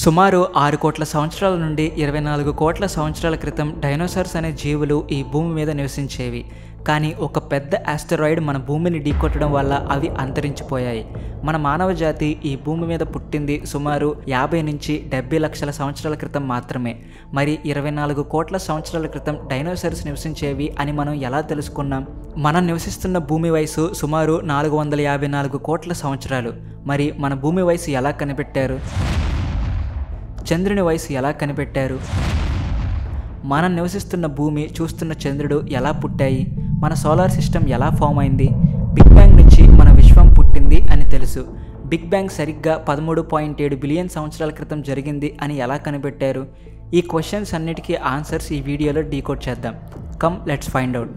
సుమారు ఆరు కోట్ల సంవత్సరాల నుండి ఇరవై నాలుగు కోట్ల సంవత్సరాల క్రితం డైనోసార్స్ అనే జీవులు ఈ భూమి మీద నివసించేవి కానీ ఒక పెద్ద ఆస్టరాయిడ్ మన భూమిని ఢీకొట్టడం వల్ల అవి అంతరించిపోయాయి మన మానవ జాతి ఈ భూమి మీద పుట్టింది సుమారు యాభై నుంచి డెబ్బై లక్షల సంవత్సరాల క్రితం మాత్రమే మరి ఇరవై నాలుగు కోట్ల సంవత్సరాల క్రితం డైనోసార్స్ నివసించేవి అని మనం ఎలా తెలుసుకున్నాం మనం నివసిస్తున్న భూమి వయసు సుమారు నాలుగు వందల యాభై నాలుగు కోట్ల సంవత్సరాలు మరి మన భూమి వయసు ఎలా కనిపెట్టారు చంద్రుని వయసు ఎలా కనిపెట్టారు మనం నివసిస్తున్న భూమి చూస్తున్న చంద్రుడు ఎలా పుట్టాయి మన సోలార్ సిస్టమ్ ఎలా ఫామ్ అయింది బిగ్ బ్యాంగ్ నుంచి మన విశ్వం పుట్టింది అని తెలుసు బిగ్ బ్యాంగ్ సరిగ్గా పదమూడు పాయింట్ ఏడు బిలియన్ సంవత్సరాల క్రితం జరిగింది అని ఎలా కనిపెట్టారు ఈ క్వశ్చన్స్ అన్నిటికీ ఆన్సర్స్ ఈ వీడియోలో డీకోడ్ చేద్దాం కమ్ లెట్స్ ఫైండ్ అవుట్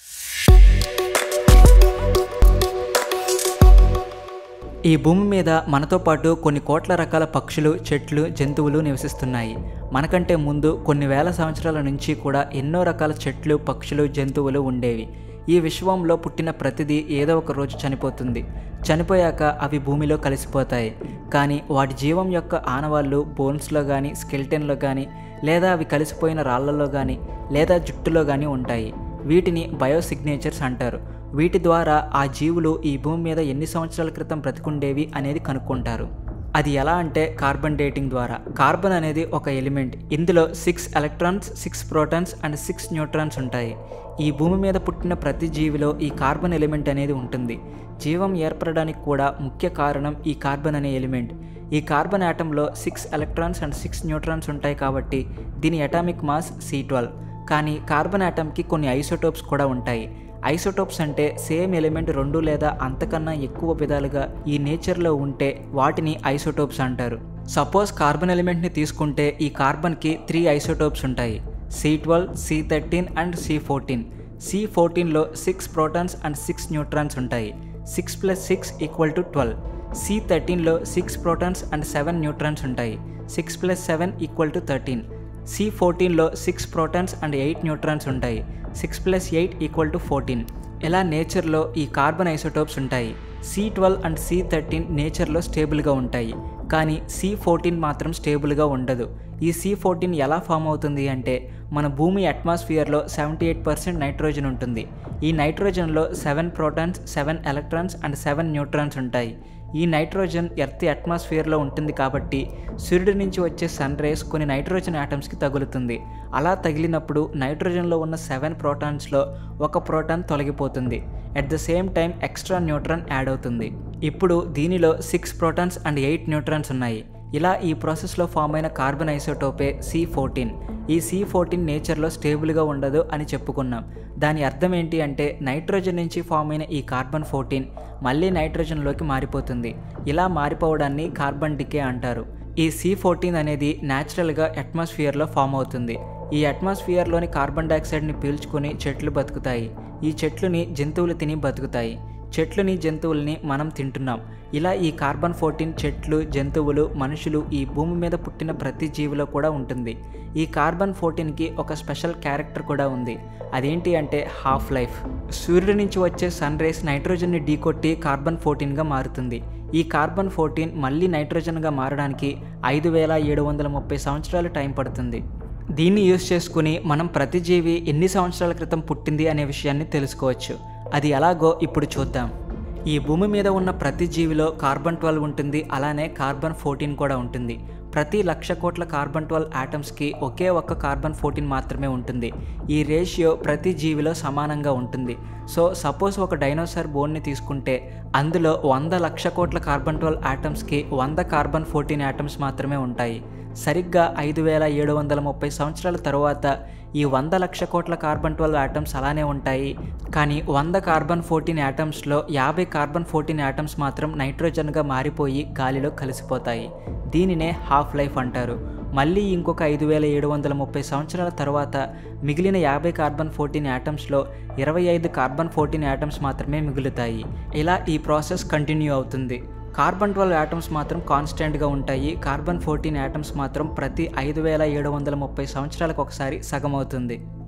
ఈ భూమి మీద మనతో పాటు కొన్ని కోట్ల రకాల పక్షులు చెట్లు జంతువులు నివసిస్తున్నాయి మనకంటే ముందు కొన్ని వేల సంవత్సరాల నుంచి కూడా ఎన్నో రకాల చెట్లు పక్షులు జంతువులు ఉండేవి ఈ విశ్వంలో పుట్టిన ప్రతిదీ ఏదో ఒక రోజు చనిపోతుంది చనిపోయాక అవి భూమిలో కలిసిపోతాయి కానీ వాటి జీవం యొక్క ఆనవాళ్ళు బోన్స్లో కానీ స్కెల్టెన్లో కానీ లేదా అవి కలిసిపోయిన రాళ్లలో కానీ లేదా జుట్టులో కానీ ఉంటాయి వీటిని బయోసిగ్నేచర్స్ అంటారు వీటి ద్వారా ఆ జీవులు ఈ భూమి మీద ఎన్ని సంవత్సరాల క్రితం బ్రతికుండేవి అనేది కనుక్కుంటారు అది ఎలా అంటే కార్బన్ డేటింగ్ ద్వారా కార్బన్ అనేది ఒక ఎలిమెంట్ ఇందులో six electrons six protons and six neutrons ఉంటాయి ఈ భూమి మీద పుట్టిన ప్రతి జీవిలో ఈ కార్బన్ ఎలిమెంట్ అనేది ఉంటుంది జీవం ఏర్పడడానికి కూడా ముఖ్య కారణం ఈ కార్బన్ అనే ఎలిమెంట్ ఈ కార్బన్ ఆటంలో six electrons and six neutrons ఉంటాయి కాబట్టి దీని అటామిక్ మాస్ సి ట్వెల్వ్ కానీ కార్బన్ ఆటంకి కొన్ని ఐసోటోప్స్ కూడా ఉంటాయి ఐసోటోప్స్ అంటే సేమ్ ఎలిమెంట్ రెండు లేదా అంతకన్నా ఎక్కువ విధాలుగా ఈ నేచర్లో ఉంటే వాటిని ఐసోటోప్స్ అంటారు సపోజ్ కార్బన్ ఎలిమెంట్ని తీసుకుంటే ఈ కార్బన్కి త్రీ ఐసోటోప్స్ ఉంటాయి C twelve C thirteen and C fourteen C ఫోర్టీన్లో six protons and six neutrons ఉంటాయి six plus six equal to twelve C థర్టీన్లో six protons and seven neutrons ఉంటాయి six plus seven equal to thirteen C ఫోర్టీన్లో six protons and eight neutrons ఉంటాయి six plus eight equal to fourteen ఇలా నేచర్లో ఈ carbon isotopes ఉంటాయి C twelve and C thirteen నేచర్లో స్టేబుల్గా ఉంటాయి కానీ సి ఫోర్టీన్ మాత్రం స్టేబుల్గా ఉండదు ఈ సి ఫోర్టీన్ ఎలా ఫామ్ అవుతుంది అంటే మన భూమి అట్మాస్ఫియర్లో సెవెంటీ ఎయిట్ పర్సెంట్ నైట్రోజన్ ఉంటుంది ఈ నైట్రోజన్లో seven protons seven electrons and seven neutrons ఉంటాయి ఈ నైట్రోజన్ ఎర్త్ అట్మాస్ఫియర్లో ఉంటుంది కాబట్టి సూర్యుడి నుంచి వచ్చే సన్ రేస్ కొన్ని నైట్రోజన్ ఆటమ్స్కి తగులుతుంది అలా తగిలినప్పుడు నైట్రోజన్లో ఉన్న సెవెన్ ప్రోటాన్స్లో ఒక ప్రోటాన్ తొలగిపోతుంది at the same time extra neutron add అవుతుంది ఇప్పుడు దీనిలో six protons and eight neutrons ఉన్నాయి ఇలా ఈ ప్రాసెస్లో ఫామ్ అయిన కార్బన్ ఐసోటోపే సి ఫోర్టీన్ ఈ సి ఫోర్టీన్ నేచర్లో స్టేబుల్గా ఉండదు అని చెప్పుకున్నాం దాని అర్థం ఏంటి అంటే నైట్రోజన్ నుంచి ఫామ్ అయిన ఈ కార్బన్ ఫోర్టీన్ మళ్ళీ నైట్రోజన్లోకి మారిపోతుంది ఇలా మారిపోవడాన్ని కార్బన్ డికే అంటారు ఈ సి ఫోర్టీన్ అనేది న్యాచురల్గా అట్మాస్ఫియర్లో ఫామ్ అవుతుంది ఈ అట్మాస్ఫియర్లోని కార్బన్ డైఆక్సైడ్ని పీల్చుకొని చెట్లు బతుకుతాయి ఈ చెట్లుని జంతువులు తిని బతుకుతాయి చెట్లని జంతువుల్ని మనం తింటున్నాం ఇలా ఈ కార్బన్ ఫోర్టీన్ చెట్లు జంతువులు మనుషులు ఈ భూమి మీద పుట్టిన ప్రతి జీవిలో కూడా ఉంటుంది ఈ కార్బన్ ఫోర్టీన్కి ఒక స్పెషల్ క్యారెక్టర్ కూడా ఉంది అదేంటి అంటే హాఫ్ లైఫ్ సూర్యుడి నుంచి వచ్చే సన్ రేస్ నైట్రోజన్ని ఢీకొట్టి కార్బన్ ఫోర్టీన్గా మారుతుంది ఈ కార్బన్ ఫోర్టీన్ మళ్ళీ నైట్రోజన్గా మారడానికి ఐదు వేల ఏడు వందల ముప్పై సంవత్సరాలు టైం పడుతుంది దీన్ని యూజ్ చేసుకుని మనం ప్రతి జీవి ఎన్ని సంవత్సరాల క్రితం పుట్టింది అనే విషయాన్ని తెలుసుకోవచ్చు అది ఎలాగో ఇప్పుడు చూద్దాం ఈ భూమి మీద ఉన్న ప్రతి జీవిలో కార్బన్ ట్వెల్వ్ ఉంటుంది అలానే కార్బన్ ఫోర్టీన్ కూడా ఉంటుంది ప్రతి లక్ష కోట్ల కార్బన్ ట్వెల్వ్ ఆటమ్స్కి ఒకే ఒక్క కార్బన్ ఫోర్టీన్ మాత్రమే ఉంటుంది ఈ రేషియో ప్రతి జీవిలో సమానంగా ఉంటుంది సో సపోజ్ ఒక డైనోసార్ బోన్ని తీసుకుంటే అందులో వంద లక్ష కోట్ల కార్బన్ ట్వెల్వ్ ఆటమ్స్కి వంద కార్బన్ ఫోర్టీన్ ఆటమ్స్ మాత్రమే ఉంటాయి సరిగ్గా ఐదు వేల ఏడు వందల ముప్పై సంవత్సరాల తరువాత ఈ వంద లక్ష కోట్ల కార్బన్ ట్వెల్వ్ ఆటమ్స్ అలానే ఉంటాయి కానీ వంద కార్బన్ ఫోర్టీన్ ఆటమ్స్లో యాభై కార్బన్ ఫోర్టీన్ ఆటమ్స్ మాత్రం నైట్రోజన్గా మారిపోయి గాలిలో కలిసిపోతాయి దీనినే హాఫ్ లైఫ్ అంటారు మళ్ళీ ఇంకొక ఐదు వేల ఏడు వందల ముప్పై సంవత్సరాల తర్వాత మిగిలిన యాభై కార్బన్ ఫోర్టీన్ యాటమ్స్లో ఇరవై ఐదు కార్బన్ ఫోర్టీన్ యాటమ్స్ మాత్రమే మిగులుతాయి ఇలా ఈ ప్రాసెస్ కంటిన్యూ అవుతుంది కార్బన్ ట్వెల్వ్ యాటమ్స్ మాత్రం కాన్స్టెంట్గా ఉంటాయి కార్బన్ ఫోర్టీన్ యాటమ్స్ మాత్రం ప్రతి ఐదు వేల ఏడు వందల ముప్పై సంవత్సరాలకు ఒకసారి సగం అవుతుంది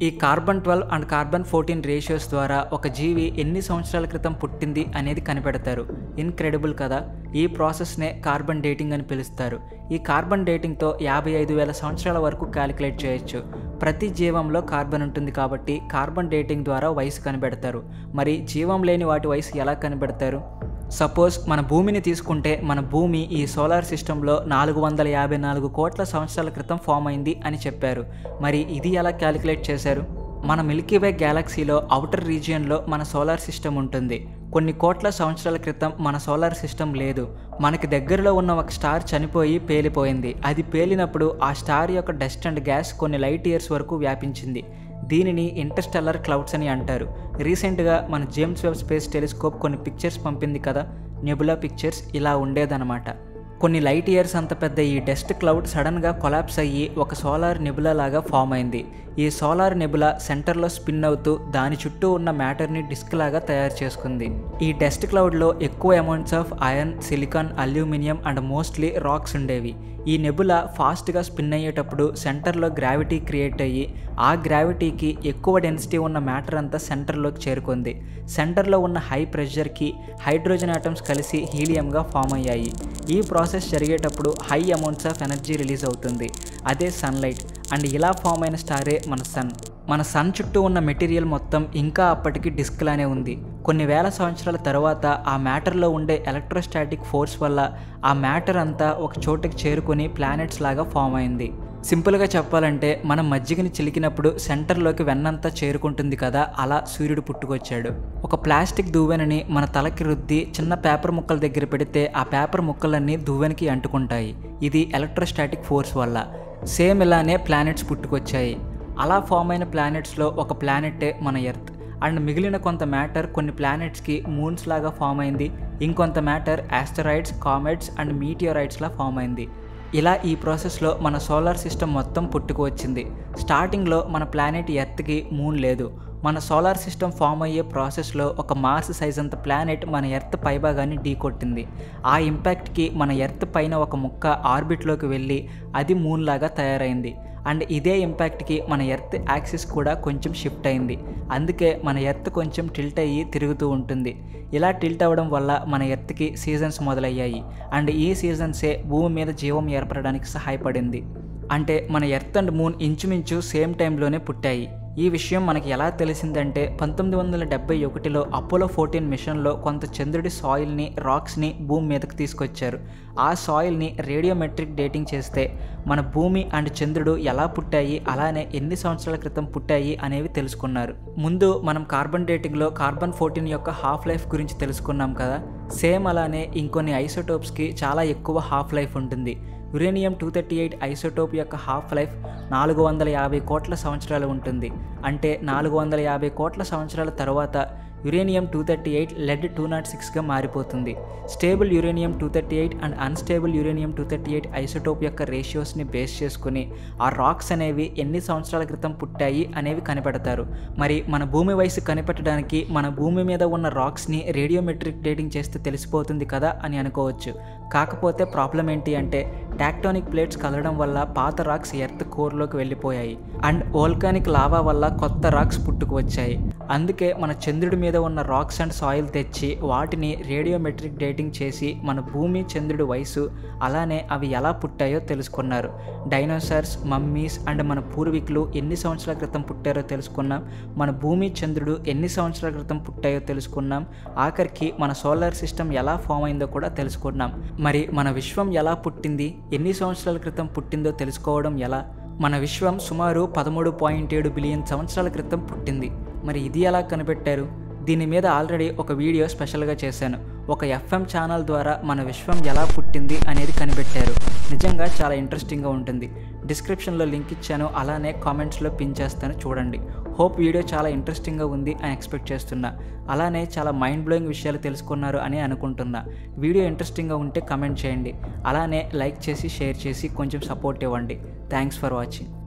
ఈ carbon twelve and carbon fourteen ratios ద్వారా ఒక జీవి ఎన్ని సంవత్సరాల క్రితం పుట్టింది అనేది కనిపెడతారు ఇన్క్రెడిబుల్ కదా ఈ ప్రాసెస్నే కార్బన్ డేటింగ్ అని పిలుస్తారు ఈ కార్బన్ డేటింగ్తో యాభై ఐదు వేల సంవత్సరాల వరకు క్యాలిక్యులేట్ చేయొచ్చు ప్రతి జీవంలో కార్బన్ ఉంటుంది కాబట్టి కార్బన్ డేటింగ్ ద్వారా వయసు కనిపెడతారు మరి జీవం లేని వాటి వయసు ఎలా కనిపెడతారు సపోజ్ మన భూమిని తీసుకుంటే మన భూమి ఈ సోలార్ సిస్టంలో నాలుగు వందల యాభై నాలుగు కోట్ల సంవత్సరాల క్రితం ఫామ్ అయింది అని చెప్పారు మరి ఇది ఎలా క్యాలిక్యులేట్ చేశారు మన మిల్కీవే గ్యాలక్సీలో అవుటర్ రీజియన్లో మన సోలార్ సిస్టమ్ ఉంటుంది కొన్ని కోట్ల సంవత్సరాల క్రితం మన సోలార్ సిస్టమ్ లేదు మనకి దగ్గరలో ఉన్న ఒక స్టార్ చనిపోయి పేలిపోయింది అది పేలినప్పుడు ఆ స్టార్ యొక్క డస్ట్ అండ్ గ్యాస్ కొన్ని లైట్ ఇయర్స్ వరకు వ్యాపించింది దీనిని ఇంటర్స్టెల్లర్ క్లౌడ్స్ అని అంటారు రీసెంట్గా మన జేమ్స్ వెబ్ స్పేస్ టెలిస్కోప్ కొన్ని పిక్చర్స్ పంపింది కదా నెబులా పిక్చర్స్ ఇలా ఉండేదన్నమాట కొన్ని లైట్ ఇయర్స్ అంత పెద్ద ఈ డస్ట్ క్లౌడ్ సడన్గా కొలాప్స్ అయ్యి ఒక సోలార్ నెబులా లాగా ఫామ్ అయింది ఈ సోలార్ నెబులా సెంటర్లో స్పిన్ అవుతూ దాని చుట్టూ ఉన్న మ్యాటర్ని డిస్క్ లాగా తయారు చేసుకుంది ఈ డస్ట్ క్లౌడ్లో ఎక్కువ amounts of iron silicon aluminium and mostly rocks ఉండేవి ఈ నెబులా ఫాస్ట్గా స్పిన్ అయ్యేటప్పుడు సెంటర్లో గ్రావిటీ క్రియేట్ అయ్యి ఆ గ్రావిటీకి ఎక్కువ డెన్సిటీ ఉన్న మ్యాటర్ అంతా సెంటర్లోకి చేరుకుంది సెంటర్లో ఉన్న హై ప్రెషర్కి హైడ్రోజన్ ఆటమ్స్ కలిసి హీలియంగా ఫామ్ అయ్యాయి ఈ ప్రాసెస్ జరిగేటప్పుడు high amounts of energy release అవుతుంది అదే సన్లైట్ అండ్ ఇలా ఫామ్ అయిన స్టారే మన సన్ మన సన్ చుట్టూ ఉన్న మెటీరియల్ మొత్తం ఇంకా అప్పటికి డిస్క్లానే ఉంది కొన్ని వేల సంవత్సరాల తర్వాత ఆ మ్యాటర్లో ఉండే ఎలక్ట్రోస్టాటిక్ ఫోర్స్ వల్ల ఆ మ్యాటర్ అంతా ఒక చోటుకి చేరుకొని ప్లానెట్స్ లాగా ఫామ్ అయింది సింపుల్గా చెప్పాలంటే మనం మజ్జిగని చిలికినప్పుడు సెంటర్లోకి వెన్నంతా చేరుకుంటుంది కదా అలా సూర్యుడు పుట్టుకొచ్చాడు ఒక ప్లాస్టిక్ దువ్వెనని మన తలకి రుద్ది చిన్న పేపర్ ముక్కల దగ్గర పెడితే ఆ పేపర్ ముక్కలన్నీ దువ్వెనకి అంటుకుంటాయి ఇది ఎలక్ట్రోస్టాటిక్ ఫోర్స్ వల్ల సేమ్ ఇలానే ప్లానెట్స్ పుట్టుకొచ్చాయి అలా ఫామ్ అయిన ప్లానెట్స్లో ఒక ప్లానెటే మన ఎర్త్ అండ్ మిగిలిన కొంత మ్యాటర్ కొన్ని ప్లానెట్స్కి మూన్స్ లాగా ఫామ్ అయింది ఇంకొంత మ్యాటర్ ఆస్టరాయిడ్స్ కామెట్స్ అండ్ మీటియోరైడ్స్లా ఫామ్ అయింది ఇలా ఈ ప్రాసెస్లో మన సోలార్ సిస్టమ్ మొత్తం పుట్టుకు వచ్చింది స్టార్టింగ్లో మన ప్లానెట్ ఎర్త్కి మూన్ లేదు మన సోలార్ సిస్టమ్ ఫామ్ అయ్యే ప్రాసెస్లో ఒక మార్స్ సైజ్ అంత ప్లానెట్ మన ఎర్త్ పైభాగాన్ని ఢీకొట్టింది ఆ ఇంపాక్ట్కి మన ఎర్త్ పైన ఒక ముక్క ఆర్బిట్లోకి వెళ్ళి అది మూన్ లాగా తయారైంది అండ్ ఇదే ఇంపాక్ట్కి మన ఎర్త్ యాక్సిస్ కూడా కొంచెం షిఫ్ట్ అయింది అందుకే మన ఎర్త్ కొంచెం టిల్ట్ అయ్యి తిరుగుతూ ఉంటుంది ఇలా టిల్ట్ అవ్వడం వల్ల మన ఎర్త్కి సీజన్స్ మొదలయ్యాయి అండ్ ఈ సీజన్సే భూమి మీద జీవం ఏర్పడడానికి సహాయపడింది అంటే మన ఎర్త్ అండ్ మూన్ ఇంచుమించు సేమ్ టైంలోనే పుట్టాయి ఈ విషయం మనకి ఎలా తెలిసిందంటే పంతొమ్మిది వందల డెబ్బై ఒకటిలో అపోలో ఫోర్టీన్ మిషన్లో కొంత చంద్రుడి సాయిల్ని రాక్స్ని భూమి మీదకి తీసుకొచ్చారు ఆ సాయిల్ని రేడియోమెట్రిక్ డేటింగ్ చేస్తే మన భూమి అండ్ చంద్రుడు ఎలా పుట్టాయి అలానే ఎన్ని సంవత్సరాల క్రితం పుట్టాయి అనేవి తెలుసుకున్నారు ముందు మనం కార్బన్ డేటింగ్లో కార్బన్ ఫోర్టీన్ యొక్క హాఫ్ లైఫ్ గురించి తెలుసుకున్నాం కదా సేమ్ అలానే ఇంకొన్ని ఐసోటోప్స్కి చాలా ఎక్కువ హాఫ్ లైఫ్ ఉంటుంది uranium two thirty eight isotope యొక్క హాఫ్ లైఫ్ నాలుగు వందల యాభై కోట్ల సంవత్సరాలు ఉంటుంది అంటే నాలుగు వందల యాభై కోట్ల సంవత్సరాల తర్వాత uranium two thirty eight lead two not సిక్స్గా మారిపోతుంది stable uranium two thirty eight and unstable uranium two thirty eight isotope యొక్క రేషియోస్ని బేస్ చేసుకుని ఆ రాక్స్ అనేవి ఎన్ని సంవత్సరాల క్రితం పుట్టాయి అనేవి కనిపెడతారు మరి మన భూమి వయసు కనిపెట్టడానికి మన భూమి మీద ఉన్న రాక్స్ని రేడియోమెట్రిక్ డేటింగ్ చేస్తే తెలిసిపోతుంది కదా అని అనుకోవచ్చు కాకపోతే ప్రాబ్లం ఏంటి అంటే టాక్టోనిక్ ప్లేట్స్ కలవడం వల్ల పాత రాక్స్ ఎర్త్ కోర్లోకి వెళ్ళిపోయాయి అండ్ ఓల్కానిక్ లావా వల్ల కొత్త రాక్స్ పుట్టుకు వచ్చాయి అందుకే మన చంద్రుడి మీద ఉన్న రాక్స్ అండ్ సాయిల్ తెచ్చి వాటిని రేడియోమెట్రిక్ డేటింగ్ చేసి మన భూమి చంద్రుడి వయసు అలానే అవి ఎలా పుట్టాయో తెలుసుకున్నారు డైనోసార్స్ మమ్మీస్ అండ్ మన పూర్వీకులు ఎన్ని సంవత్సరాల క్రితం పుట్టారో తెలుసుకున్నాం మన భూమి చంద్రుడు ఎన్ని సంవత్సరాల క్రితం పుట్టాయో తెలుసుకున్నాం ఆఖరికి మన సోలార్ సిస్టమ్ ఎలా ఫామ్ అయిందో కూడా తెలుసుకున్నాం మరి మన విశ్వం ఎలా పుట్టింది ఎన్ని సంవత్సరాల క్రితం పుట్టిందో తెలుసుకోవడం ఎలా మన విశ్వం సుమారు పదమూడు పాయింట్ ఏడు బిలియన్ సంవత్సరాల క్రితం పుట్టింది మరి ఇది ఎలా కనిపెట్టారు దీని మీద ఆల్రెడీ ఒక వీడియో స్పెషల్గా చేశాను ఒక ఎఫ్ఎం ఛానల్ ద్వారా మన విశ్వం ఎలా పుట్టింది అనేది కనిపెట్టారు నిజంగా చాలా ఇంట్రెస్టింగ్గా ఉంటుంది డిస్క్రిప్షన్లో లింక్ ఇచ్చాను అలానే కామెంట్స్లో పిన్ చేస్తాను చూడండి హోప్ వీడియో చాలా ఇంట్రెస్టింగ్గా ఉంది అని ఎక్స్పెక్ట్ చేస్తున్నా అలానే చాలా మైండ్ బ్లోయింగ్ విషయాలు తెలుసుకున్నారు అని అనుకుంటున్నా వీడియో ఇంట్రెస్టింగ్గా ఉంటే కమెంట్ చేయండి అలానే లైక్ చేసి షేర్ చేసి కొంచెం సపోర్ట్ ఇవ్వండి థ్యాంక్స్ ఫర్ వాచింగ్